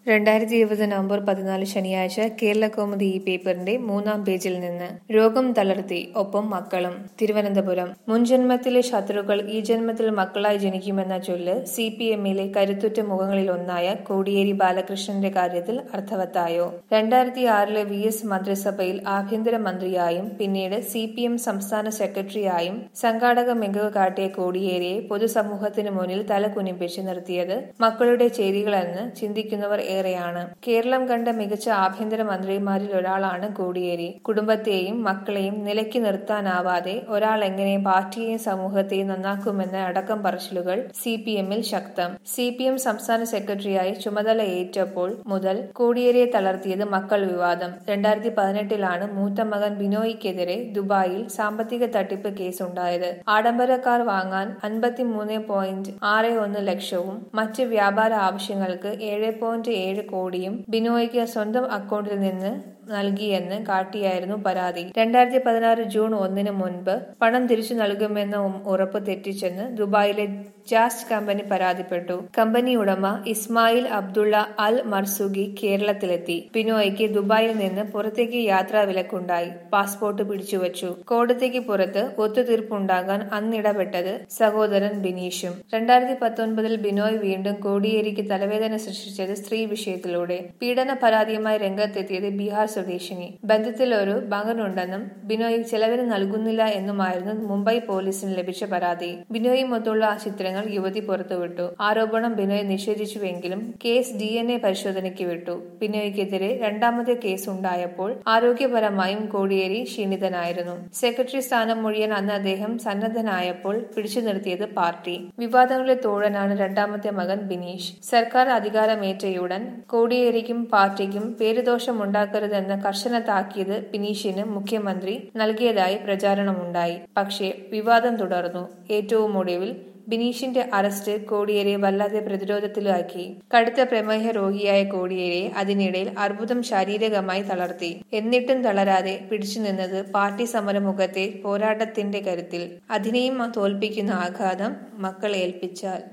രണ്ടായിരത്തി ഇരുപത് നവംബർ പതിനാല് ശനിയാഴ്ച കേരള കൗമുദി ഈ പേപ്പറിന്റെ മൂന്നാം പേജിൽ നിന്ന് രോഗം തളർത്തി ഒപ്പം മക്കളും തിരുവനന്തപുരം മുൻജന്മത്തിലെ ശത്രുക്കൾ ഈ ജന്മത്തിൽ മക്കളായി ജനിക്കുമെന്ന ചൊല്ല് സി പി എമ്മിലെ കരുത്തുറ്റ മുഖങ്ങളിലൊന്നായ കോടിയേരി ബാലകൃഷ്ണന്റെ കാര്യത്തിൽ അർത്ഥവത്തായോ രണ്ടായിരത്തി ആറിലെ വി എസ് മന്ത്രിസഭയിൽ ആഭ്യന്തര മന്ത്രിയായും പിന്നീട് സി പി എം സംസ്ഥാന സെക്രട്ടറിയായും സംഘാടക മികവ് കാട്ടിയ കോടിയേരിയെ പൊതുസമൂഹത്തിന് മുന്നിൽ തല കുനിപ്പിച്ച് നിർത്തിയത് മക്കളുടെ ചെയ്തികളെന്ന് ചിന്തിക്കുന്നവർ ഏറെയാണ് കേരളം കണ്ട മികച്ച ആഭ്യന്തര മന്ത്രിമാരിൽ ഒരാളാണ് കോടിയേരി കുടുംബത്തെയും മക്കളെയും നിലയ്ക്ക് നിർത്താനാവാതെ ഒരാൾ എങ്ങനെ പാർട്ടിയെയും സമൂഹത്തെയും നന്നാക്കുമെന്ന അടക്കം പറച്ചിലുകൾ സി പി എമ്മിൽ ശക്തം സി പി എം സംസ്ഥാന സെക്രട്ടറിയായി ചുമതല ഏറ്റപ്പോൾ മുതൽ കോടിയേരിയെ തളർത്തിയത് മക്കൾ വിവാദം രണ്ടായിരത്തി പതിനെട്ടിലാണ് മൂത്ത മകൻ ബിനോയിക്കെതിരെ ദുബായിൽ സാമ്പത്തിക തട്ടിപ്പ് കേസുണ്ടായത് ആഡംബര കാർ വാങ്ങാൻ അൻപത്തിമൂന്ന് പോയിന്റ് ആറ് ഒന്ന് ലക്ഷവും മറ്റ് വ്യാപാര ആവശ്യങ്ങൾക്ക് ഏഴ് പോയിന്റ് ഏഴ് കോടിയും ബിനോയ്ക്ക് സ്വന്തം അക്കൗണ്ടിൽ നിന്ന് നൽകിയെന്ന് കാട്ടിയായിരുന്നു പരാതി രണ്ടായിരത്തി പതിനാറ് ജൂൺ ഒന്നിന് മുൻപ് പണം തിരിച്ചു നൽകുമെന്ന ഉറപ്പ് തെറ്റിച്ചെന്ന് ദുബായിലെ ജാസ്റ്റ് കമ്പനി പരാതിപ്പെട്ടു കമ്പനി ഉടമ ഇസ്മായിൽ അബ്ദുള്ള അൽ മർസുഗി കേരളത്തിലെത്തി ബിനോയ്ക്ക് ദുബായിൽ നിന്ന് പുറത്തേക്ക് യാത്രാ വിലക്കുണ്ടായി പാസ്പോർട്ട് പിടിച്ചുവച്ചു കോടതിക്ക് പുറത്ത് ഒത്തുതീർപ്പുണ്ടാകാൻ അന്നിടപെട്ടത് സഹോദരൻ ബിനീഷും രണ്ടായിരത്തി പത്തൊൻപതിൽ ബിനോയ് വീണ്ടും കോടിയേരിക്ക് തലവേദന സൃഷ്ടിച്ചത് സ്ത്രീ വിഷയത്തിലൂടെ പീഡന പരാതിയുമായി രംഗത്തെത്തിയത് ബീഹാർ സ്വദേശിനി ബന്ധത്തിൽ ഒരു മകനുണ്ടെന്നും ബിനോയ് ചെലവിന് നൽകുന്നില്ല എന്നുമായിരുന്നു മുംബൈ പോലീസിന് ലഭിച്ച പരാതി ബിനോയുമൊത്തുള്ള ആ ചിത്രങ്ങൾ യുവതി പുറത്തുവിട്ടു ആരോപണം ബിനോയ് നിഷേധിച്ചുവെങ്കിലും കേസ് ഡി എൻ എ പരിശോധനയ്ക്ക് വിട്ടു ബിനോയ്ക്കെതിരെ രണ്ടാമത്തെ കേസ് ഉണ്ടായപ്പോൾ ആരോഗ്യപരമായും കോടിയേരി ക്ഷീണിതനായിരുന്നു സെക്രട്ടറി സ്ഥാനം മൊഴിയാൻ അന്ന് അദ്ദേഹം സന്നദ്ധനായപ്പോൾ പിടിച്ചു നിർത്തിയത് പാർട്ടി വിവാദങ്ങളുടെ തോഴനാണ് രണ്ടാമത്തെ മകൻ ബിനീഷ് സർക്കാർ അധികാരമേറ്റയുടൻ കോടിയേരിക്കും പാർട്ടിക്കും പേരുദോഷം ഉണ്ടാക്കരുതെന്ന കർശന താക്കീത് ബിനീഷിന് മുഖ്യമന്ത്രി നൽകിയതായി പ്രചാരണമുണ്ടായി പക്ഷേ വിവാദം തുടർന്നു ഏറ്റവും ഒടുവിൽ ബിനീഷിന്റെ അറസ്റ്റ് കോടിയേരിയെ വല്ലാതെ പ്രതിരോധത്തിലാക്കി കടുത്ത പ്രമേഹ രോഗിയായ കോടിയേരിയെ അതിനിടയിൽ അർബുദം ശാരീരികമായി തളർത്തി എന്നിട്ടും തളരാതെ പിടിച്ചു നിന്നത് പാർട്ടി സമരമുഖത്തെ പോരാട്ടത്തിന്റെ കരുത്തിൽ അതിനെയും തോൽപ്പിക്കുന്ന ആഘാതം മക്കൾ ഏൽപ്പിച്ചാൽ